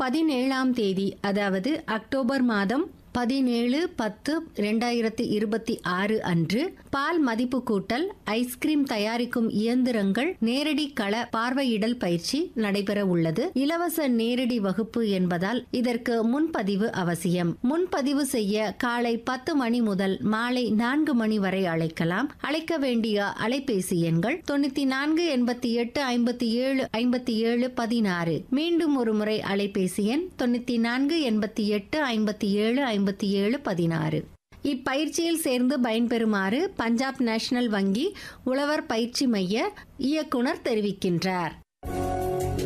பதினேழாம் தேதி அதாவது அக்டோபர் மாதம் பதினேழு பத்து இரண்டாயிரத்தி இருபத்தி ஆறு அன்று பால் மதிப்பு கூட்டல் ஐஸ்கிரீம் தயாரிக்கும் இயந்திரங்கள் நேரடி கள பார்வையிடல் பயிற்சி நடைபெற உள்ளது இலவச நேரடி வகுப்பு என்பதால் இதற்கு முன்பதிவு அவசியம் முன்பதிவு செய்ய காலை பத்து மணி முதல் மாலை நான்கு மணி வரை அழைக்கலாம் அழைக்க வேண்டிய அலைபேசி எண்கள் தொண்ணூத்தி நான்கு எண்பத்தி எட்டு ஐம்பத்தி ஏழு ஐம்பத்தி ஏழு பதினாறு மீண்டும் ஒரு முறை அலைபேசி எண் தொண்ணூத்தி நான்கு எண்பத்தி எட்டு ஐம்பத்தி ஏழு ஐம்பத்தி ஏழு பதினாறு இப்பயிற்சியில் சேர்ந்து பயன்பெறுமாறு பஞ்சாப் நேஷனல் வங்கி உழவர் பயிற்சி மைய இயக்குனர் தெரிவிக்கின்றார்